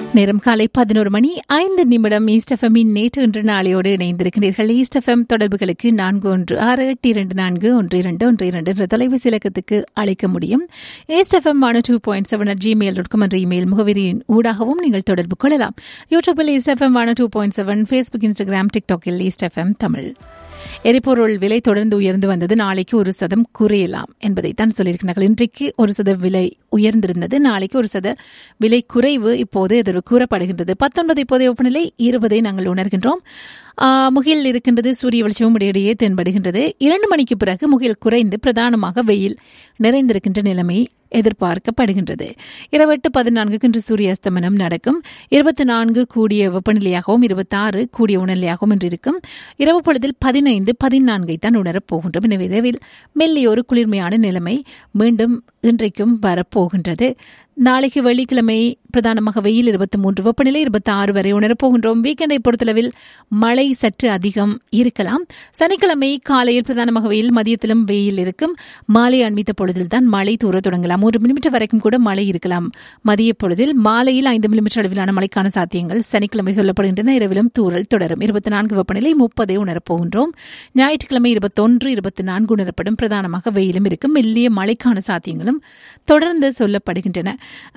நேரம் காலை பதினோரு மணி ஐந்து நிமிடம் ஈஸ்ட் எஃப்எம்மின் நேற்று இன்று நாளையோடு இணைந்திருக்கிறீர்கள் ஈஸ்ட் எஃப்எம் தொடர்புகளுக்கு நான்கு ஒன்று ஆறு எட்டு இரண்டு நான்கு ஒன்று இரண்டு ஒன்று இரண்டு என்ற தொலைபேசி இலக்கத்துக்கு அழைக்க முடியும் east FM one two point seven at Gmail dot com என்ற இமெயில் முகவரியின் ஊடாகவும் நீங்கள் தொடர்பு கொள்ளலாம் யூடியூபில் east FM one two point seven Facebook Instagram டிக்டாக்கில் ஈஸ்ட் எஃப்எம் தமிழ் எரிபொருள் விலை தொடர்ந்து உயர்ந்து வந்தது நாளைக்கு ஒரு சதம் குறையலாம் என்பதைத்தான் சொல்லியிருக்கிறார்கள் இன்றைக்கு ஒரு சத விலை உயர்ந்திருந்தது நாளைக்கு ஒரு சத விலை குறைவு இப்போது எதிர் கூறப்படுகின்றது பத்தொன்பது இப்போதைய வெப்பநிலை இருபதை நாங்கள் உணர்கின்றோம் முகில் இருக்கின்றது சூரிய வெளிச்சமும் இடையிடையே தென்படுகின்றது இரண்டு மணிக்கு பிறகு முகில் குறைந்து பிரதானமாக வெயில் நிறைந்திருக்கின்ற நிலைமை எதிர்பார்க்கப்படுகின்றது இருபெட்டு பதினான்குக்கு இன்று சூரிய அஸ்தமனம் நடக்கும் இருபத்தி நான்கு கூடிய வெப்பநிலையாகவும் இருபத்தாறு கூடிய உணர்நிலையாகவும் இன்று இருக்கும் இரவு பொழுதில் பதினைந்து பதினான்கை தான் உணரப் போகின்றோம் எனவே விரைவில் மெல்லிய ஒரு குளிர்மையான நிலைமை மீண்டும் இன்றைக்கும் வரப்போகின்றது நாளைக்கு வெள்ளிக்கிழமை பிரதானமாக வெயில் இருபத்தி மூன்று வெப்பநிலை இருபத்தி ஆறு வரை உணரப்போகின்றோம் வீக்கெண்டை பொறுத்தளவில் மழை சற்று அதிகம் இருக்கலாம் சனிக்கிழமை காலையில் பிரதானமாக வெயில் மதியத்திலும் வெயில் இருக்கும் மாலை அண்மித்த பொழுதில் தான் மழை தூர தொடங்கலாம் ஒரு மில்லிமீட்டர் வரைக்கும் கூட மழை இருக்கலாம் மதிய பொழுதில் மாலையில் ஐந்து மில்லிமீட்டர் அளவிலான மழைக்கான சாத்தியங்கள் சனிக்கிழமை சொல்லப்படுகின்றன இரவிலும் தூரல் தொடரும் இருபத்தி நான்கு வெப்பநிலை முப்பதை உணரப்போகின்றோம் ஞாயிற்றுக்கிழமை இருபத்தொன்று இருபத்தி நான்கு உணரப்படும் பிரதானமாக வெயிலும் இருக்கும் மெல்லிய மழைக்கான சாத்தியங்களும் தொடர்ந்து சொல்லப்படுகின்றன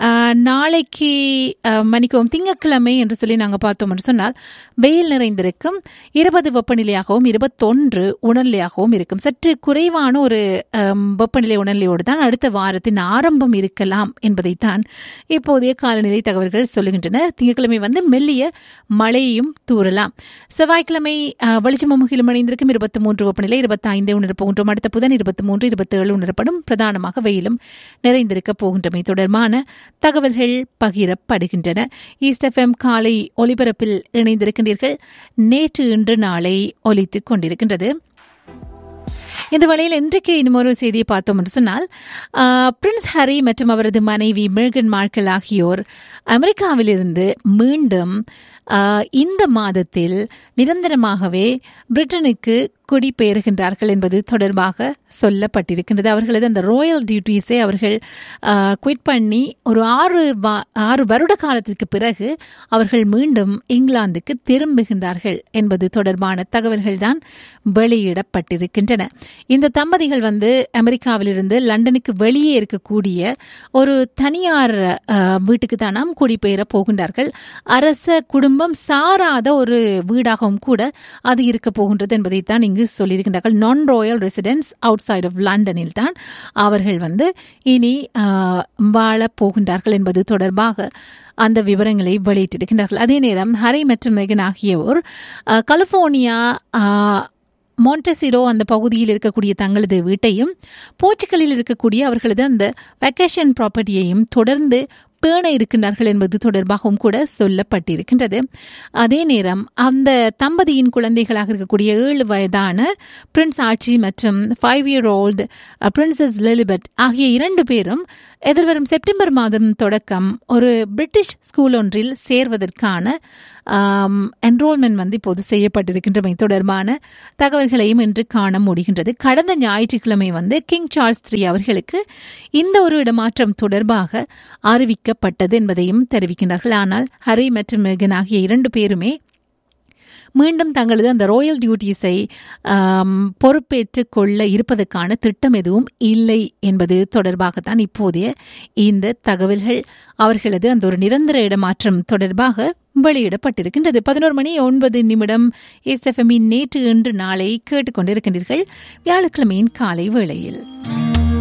நாளைக்கு மன்னிக்கவும் திங்கட்கிழமை என்று சொல்லி நாங்கள் பார்த்தோம் என்று சொன்னால் வெயில் நிறைந்திருக்கும் இருபது வெப்பநிலையாகவும் இருபத்தொன்று உணர்நிலையாகவும் இருக்கும் சற்று குறைவான ஒரு வெப்பநிலை உணர்நிலையோடு தான் அடுத்த வாரத்தின் ஆரம்பம் இருக்கலாம் என்பதைத்தான் இப்போதைய காலநிலை தகவல்கள் சொல்லுகின்றன திங்கட்கிழமை வந்து மெல்லிய மழையும் தூறலாம் செவ்வாய்க்கிழமை வெளிச்சமும் முகிலும் அணிந்திருக்கும் இருபத்தி மூன்று வெப்பநிலை இருபத்தி ஐந்து உணரப்போகின்றோம் அடுத்த புதன் இருபத்தி மூன்று இருபத்தி ஏழு உணரப்படும் பிரதானமாக வெயிலும் நிறைந்திருக்க போகின்றமை தொடர்பான தகவல்கள் பகிரப்படுகின்றன ஈஸ்ட் எஃப்எம் காலை ஒலிபரப்பில் இணைந்திருக்கின்றீர்கள் நேற்று இன்று நாளை ஒலித்துக் கொண்டிருக்கின்றது இந்த வழியில் இன்றைக்கு இன்னொரு செய்தியை பார்த்தோம் என்று சொன்னால் பிரின்ஸ் ஹரி மற்றும் அவரது மனைவி மிர்கன் மார்க்கல் ஆகியோர் அமெரிக்காவிலிருந்து மீண்டும் இந்த மாதத்தில் நிரந்தரமாகவே பிரிட்டனுக்கு குடிபெயர்கின்றார்கள் என்பது தொடர்பாக சொல்லப்பட்டிருக்கின்றது அவர்களது அந்த ராயல் டியூட்டிஸை அவர்கள் குவிட் பண்ணி ஒரு ஆறு ஆறு வருட காலத்திற்கு பிறகு அவர்கள் மீண்டும் இங்கிலாந்துக்கு திரும்புகின்றார்கள் என்பது தொடர்பான தகவல்கள் தான் வெளியிடப்பட்டிருக்கின்றன இந்த தம்பதிகள் வந்து அமெரிக்காவிலிருந்து லண்டனுக்கு வெளியே இருக்கக்கூடிய ஒரு தனியார் வீட்டுக்கு தான் நாம் குடிபெயர போகின்றார்கள் அரச குடும்பம் சாராத ஒரு வீடாகவும் கூட அது இருக்க போகின்றது என்பதைத்தான் இங்கு சொல்லியிருக்கின்றார்கள் நான் royal residence outside of லண்டனில் தான் அவர்கள் வந்து இனி வாழ போகின்றார்கள் என்பது தொடர்பாக அந்த விவரங்களை வெளியிட்டிருக்கின்றார்கள் அதே நேரம் ஹரி மற்றும் மெகன் ஆகியோர் கலிபோர்னியா மாண்டெசிரோ அந்த பகுதியில் இருக்கக்கூடிய தங்களது வீட்டையும் போர்ச்சுகலில் இருக்கக்கூடிய அவர்களது அந்த வெக்கேஷன் ப்ராப்பர்ட்டியையும் தொடர்ந்து பேண இருக்கின்றார்கள் என்பது தொடர்பாகவும் கூட சொல்லப்பட்டிருக்கின்றது அதே நேரம் அந்த தம்பதியின் குழந்தைகளாக இருக்கக்கூடிய ஏழு வயதான பிரின்ஸ் ஆட்சி மற்றும் five year old princess Lilibet ஆகிய இரண்டு பேரும் எதிர்வரும் செப்டம்பர் மாதம் தொடக்கம் ஒரு பிரிட்டிஷ் ஸ்கூல் ஒன்றில் சேர்வதற்கான என்ரோல்மெண்ட் வந்து இப்போது செய்யப்பட்டிருக்கின்றமை தொடர்பான தகவல்களையும் இன்று காண முடிகின்றது கடந்த ஞாயிற்றுக்கிழமை வந்து கிங் சார்ல்ஸ் த்ரீ அவர்களுக்கு இந்த ஒரு இடமாற்றம் தொடர்பாக அறிவிக்கப்பட்டது என்பதையும் தெரிவிக்கின்றார்கள் ஆனால் ஹரி மற்றும் மெகன் ஆகிய இரண்டு பேருமே மீண்டும் தங்களது அந்த ராயல் டியூட்டிஸை பொறுப்பேற்று கொள்ள இருப்பதற்கான திட்டம் எதுவும் இல்லை என்பது தொடர்பாகத்தான் இப்போதைய இந்த தகவல்கள் அவர்களது அந்த ஒரு நிரந்தர இடமாற்றம் தொடர்பாக வெளியிடப்பட்டிருக்கின்றது பதினோரு மணி ஒன்பது நிமிடம் எஸ்எஃப்எம்மின் நேற்று இன்று நாளை கேட்டுக்கொண்டிருக்கின்றீர்கள் வியாழக்கிழமையின் காலை வேளையில்